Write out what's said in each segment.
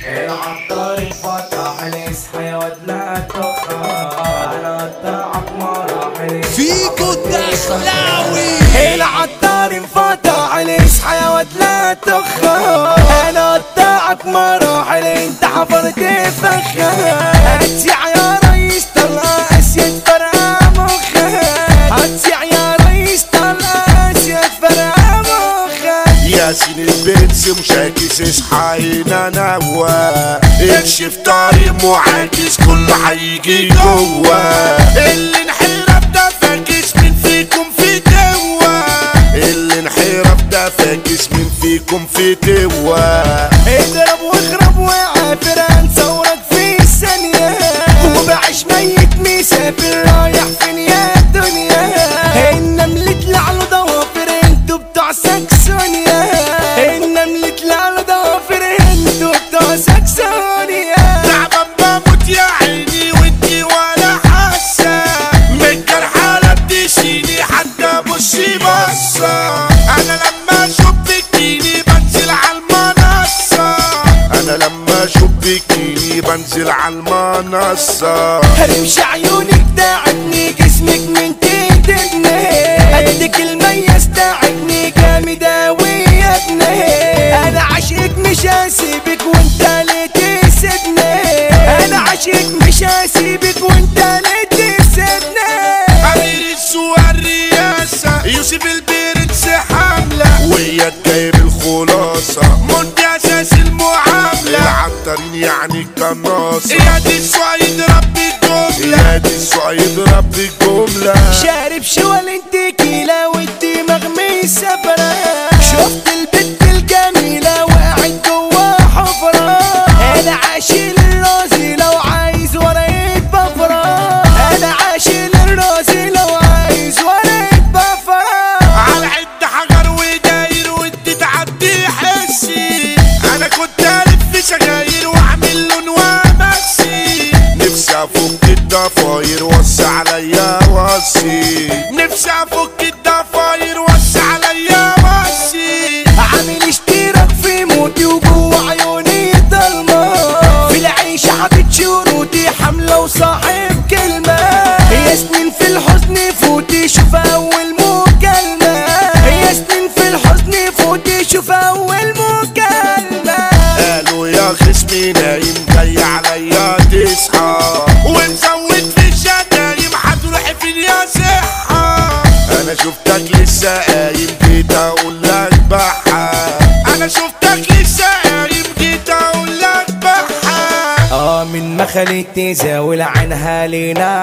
العطار فتح الاصحى يا واد لا تخاف انا قطعك مراحل فيكو الدخلاوي العطار انفتح الاصحى يا واد لا تخاف انا قطعك مراحل انت حفرت فخها هتسيع يا ريس طلع اسيد فرقع مخها هتسيع يا ريس طلع اسيد فرقع مخها ياسين البنس مشاكس اصحى هنا نوا اكشف طريق معاكس كله هيجي جوا اللي انحرف ده فاكس من فيكم في توا اللي انحرف ده فاكس من فيكم في توا اضرب واخرب وعافر هنصورك في ثانية وبعيش ميت مسافر رايح فين يا دنيا النمل طلع له ضوافر انتوا بتوع ساكسونيا النمل طلع له ضوافر انتوا بتوع ساكسونيا تعبان بموت يا عيني وانتي ولا حاسة من الجرحى لا بتشيني حتى بصي بصة انا لما شبكيني بنزل على المنصة انا لما شبكيني بنزل على المنصة هرمش عيونك تعبني جسمك من تدني قدك الميز تعبني جامد اوي يا ابني انا عاشقك مش هسيبك وانت ليه تسيبني انا عاشقك مش هسيبك وانت ليه تسيبني امير السوق الرئاسة يوسف البرنس حملة وياك جايب الخلاصة منتي اساس المعاملة العطارين يعني القناصة يا دي السعيد ربي الجملة يا دي السعيد ربي الجملة شارب شوال انت كيلة والدماغ مسافرة شفت البنت الجميلة وقعت جوا حفرة انا عاشق الرازي لو عايز ورقة بفرة انا عاشق الرازي لو عايز ورقة بفرة على عد حجر وداير ودي تعدي حسي انا كنت الف سجاير واعمل لون وامسي نفسي افك الضفاير وسع عليا وصي نفسي افك الضفاير وسع عليا وصي عامل اشتراك في موتي وجوه عيوني ضلمة في العيش حاطط شروطي حملة وصاحب كلمة يا سنين في الحزن فوتي شوف أول مكالمة يا سنين في الحزن فوتي شوف أول مكالمة قالوا يا خصمي نايم جاي عليا تصحى ومزود في الشتايم هتروح فين يا صحة انا شفتك لسه قايم جيت اقول لك بحة انا شفتك لسه قايم جيت اقول لك بحة اه من ما خليت تزاول عنها لينا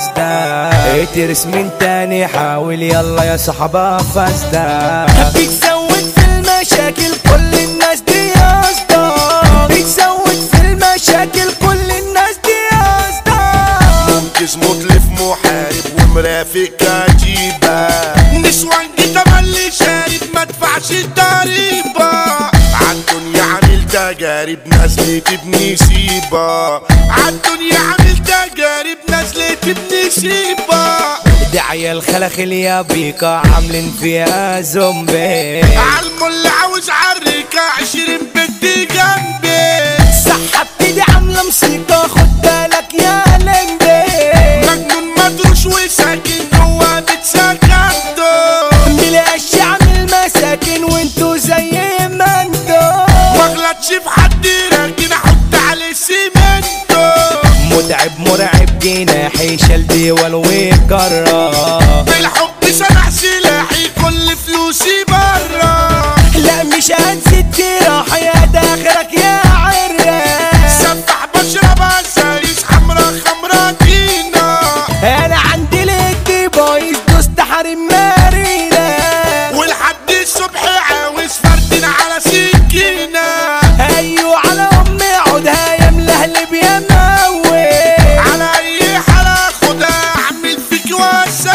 حسدا ترس من تاني حاول يلا يا صحبا فاسدا بتزود في المشاكل كل الناس دي قصدا بتزود في المشاكل كل الناس دي قصدا منكس مطلف محارب ومرافق كتيبة نسوان جيت املي شارب ما ادفعش الضريبة عالدنيا عامل تجارب نزلة ابني سيبة عالدنيا عامل تجارب نزلة ابني سيبة دي عيال خلخل يا بيكا عاملين فيها زومبي عالمول عاوز عريكة عشرين بنت جنبي سحبت دي عاملة موسيقى خد بالك يا لمبي مجنون مدروش وساكن جوا بتسكنته ملقاش عامل مساكن وانتو زي ما انتو واغلطش في حد راكن احط عليه سيمنتو متعب مرعب جناحي شال ديوال وكرة بالحب سمح سلاحي كل فلوسي برا لا مش هنسد راح يا داخلك يا عراس سفح بشرب عزايز حمرا خمرا دينا انا عندي لك بايظ دوست حريم مارينا ولحد الصبح عاوز فردين على سكينة ايوه على امي عودها يا ملهلب يا موي على اي حالة خدها اعمل فيك واسع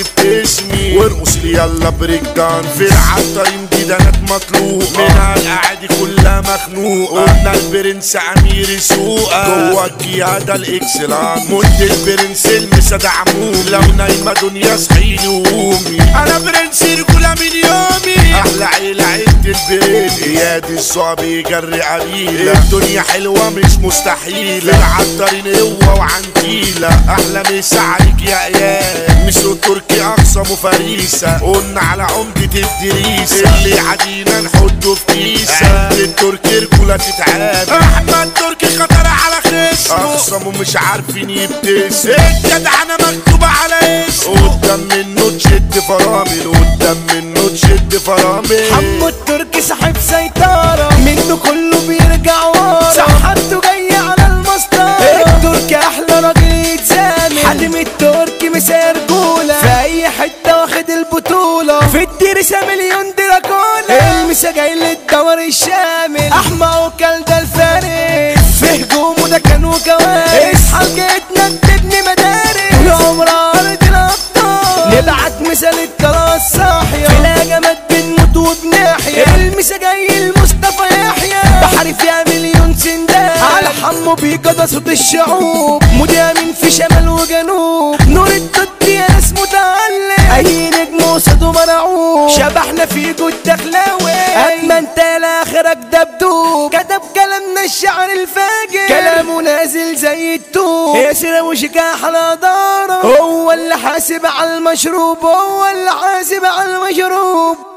جبت اسمي وارقص لي يلا بريك دان في العطارين جدانات مطلوب منها الاعادي كلها مخنوقه قلنا البرنس امير سوقه جوه القياده الاكسلان مد البرنس المسا دعموم لو نايمه دنيا صحيني وقومي انا برنس رجوله من يومي احلى عيله عيله البرنس ايادي الصعب يجري قليله الدنيا حلوه مش مستحيله العطارين قوه وعنتيله احلى مسا عليك يا اياد مش تركي اقسم فريسه قلنا على عمده الدريسه اللي عدينا نحطه في كيسه التركي رجوله تتعاد احمد تركي خطر على خصمه اقسمه مش عارفين يبتسم الجدعنه مكتوبه على اسمه قدام منه تشد فرامل قدام منه تشد فرامل حمو التركي صاحب سيطرة منه كله بيرجع ورا صحته جاية على المسطرة التركي أحلى راجل يتزامل حاتم التركي مسير رجولة في أي حتة واخد البطولة في الدرسة مليون دراكولا المسا جاي للدور الشامل أحمى وكال ده الفارس في هجومه ده كانوا كوارث اصحى جيتنا تبني مدارس العمر أرض الأبطال نبعت مثال الكراس صاحية في الهجمات بنموت وبنحيا المسا جاي المصطفى يحيى بحر فيها مليون سندان على حمو بيجا ده صوت الشعوب مدامين في شمال وجنوب نور الضد يا ناس متعلم اي نجم قصاده مرعوب شبحنا في جود دخلاوي اما انت لاخرك دبدوب كتب كلامنا الشعر الفاجر كلامه نازل زي التوب ياسر وشكاح الاداره هو اللي حاسب على المشروب هو اللي حاسب على المشروب